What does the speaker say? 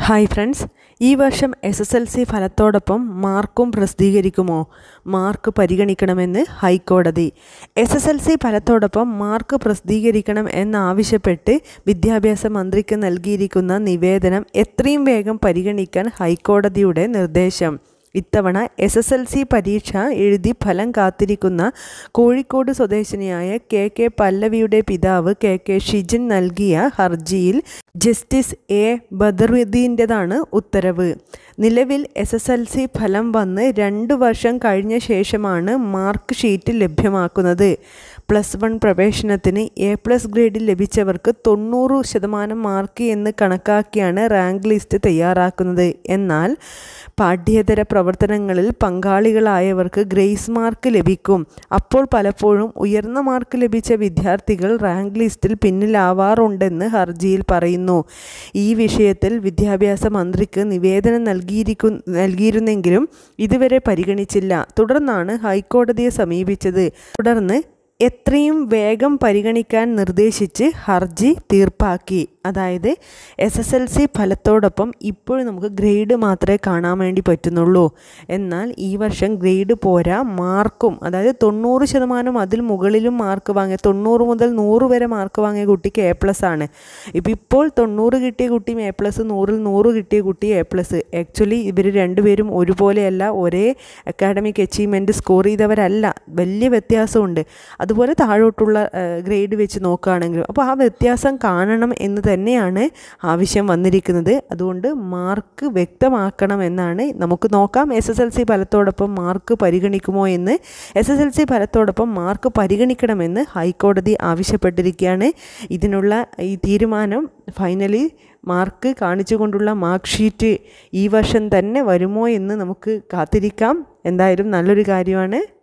hi friends ഈ വർഷം S S L C ഫലത്തോടൊപ്പം മാർക്കും പ്രസിദ്ധീകരിക്കുമോ മാർക്ക് പരിഗണിക്കണമെന്ന് ഹൈക്കോടതി എസ് എസ് എൽ സി ഫലത്തോടൊപ്പം മാർക്ക് പ്രസിദ്ധീകരിക്കണം എന്നാവശ്യപ്പെട്ട് വിദ്യാഭ്യാസ മന്ത്രിക്ക് നൽകിയിരിക്കുന്ന നിവേദനം എത്രയും വേഗം പരിഗണിക്കാൻ ഹൈക്കോടതിയുടെ നിർദ്ദേശം ഇത്തവണ എസ് എസ് എൽ സി പരീക്ഷ എഴുതി ഫലം കാത്തിരിക്കുന്ന കോഴിക്കോട് സ്വദേശിനിയായ കെ കെ പല്ലവിയുടെ പിതാവ് കെ കെ ഷിജിൻ നൽകിയ ഹർജിയിൽ ജസ്റ്റിസ് എ ബദറുദ്ദീൻ്റെതാണ് ഉത്തരവ് നിലവിൽ എസ് എസ് എൽ സി ഫലം വന്ന് രണ്ട് വർഷം കഴിഞ്ഞ ശേഷമാണ് മാർക്ക് ഷീറ്റ് ലഭ്യമാക്കുന്നത് പ്ലസ് വൺ പ്രവേശനത്തിന് എ പ്ലസ് ഗ്രേഡ് ലഭിച്ചവർക്ക് തൊണ്ണൂറ് ശതമാനം മാർക്ക് എന്ന് കണക്കാക്കിയാണ് റാങ്ക് ലിസ്റ്റ് തയ്യാറാക്കുന്നത് എന്നാൽ പാഠ്യേതര പ്രവർത്തനങ്ങളിൽ പങ്കാളികളായവർക്ക് ഗ്രേസ് മാർക്ക് ലഭിക്കും അപ്പോൾ പലപ്പോഴും ഉയർന്ന മാർക്ക് ലഭിച്ച വിദ്യാർത്ഥികൾ റാങ്ക് ലിസ്റ്റിൽ പിന്നിലാവാറുണ്ടെന്ന് ഹർജിയിൽ പറയുന്നു ഈ വിഷയത്തിൽ വിദ്യാഭ്യാസ മന്ത്രിക്ക് നിവേദനം നൽകിയിരിക്കു നൽകിയിരുന്നെങ്കിലും ഇതുവരെ പരിഗണിച്ചില്ല തുടർന്നാണ് ഹൈക്കോടതിയെ സമീപിച്ചത് തുടർന്ന് എത്രയും വേഗം പരിഗണിക്കാൻ നിർദ്ദേശിച്ച് ഹർജി തീർപ്പാക്കി അതായത് എസ് എസ് എൽ സി ഫലത്തോടൊപ്പം ഇപ്പോൾ നമുക്ക് ഗ്രേഡ് മാത്രമേ കാണാൻ വേണ്ടി പറ്റുന്നുള്ളൂ എന്നാൽ ഈ വർഷം ഗ്രേഡ് പോരാ മാർക്കും അതായത് തൊണ്ണൂറ് ശതമാനം അതിൽ മുകളിലും മാർക്ക് വാങ്ങിയ തൊണ്ണൂറ് മുതൽ നൂറ് വരെ മാർക്ക് വാങ്ങിയ കുട്ടിക്ക് എ പ്ലസ് ആണ് ഇപ്പം ഇപ്പോൾ തൊണ്ണൂറ് കിട്ടിയ കുട്ടിയും എ പ്ലസ് നൂറിൽ നൂറ് കിട്ടിയ കുട്ടി എ പ്ലസ് ആക്ച്വലി ഇവർ രണ്ടുപേരും ഒരുപോലെയല്ല ഒരേ അക്കാഡമിക് അച്ചീവ്മെൻറ്റ് സ്കോർ ചെയ്തവരല്ല വലിയ വ്യത്യാസമുണ്ട് അതുപോലെ താഴോട്ടുള്ള ഗ്രേഡ് വെച്ച് നോക്കുകയാണെങ്കിലും അപ്പോൾ ആ വ്യത്യാസം കാണണം എന്ന് തന്നെയാണ് ആവശ്യം വന്നിരിക്കുന്നത് അതുകൊണ്ട് മാർക്ക് വ്യക്തമാക്കണം എന്നാണ് നമുക്ക് നോക്കാം എസ് എസ് എൽ സി ഫലത്തോടൊപ്പം മാർക്ക് പരിഗണിക്കുമോ എന്ന് എസ് എസ് എൽ സി ഫലത്തോടൊപ്പം മാർക്ക് പരിഗണിക്കണമെന്ന് ഹൈക്കോടതി ആവശ്യപ്പെട്ടിരിക്കുകയാണ് ഇതിനുള്ള ഈ തീരുമാനം ഫൈനലി മാർക്ക് കാണിച്ചുകൊണ്ടുള്ള മാർക്ക് ഷീറ്റ് ഈ വർഷം തന്നെ വരുമോ എന്ന് നമുക്ക് കാത്തിരിക്കാം എന്തായാലും നല്ലൊരു കാര്യമാണ്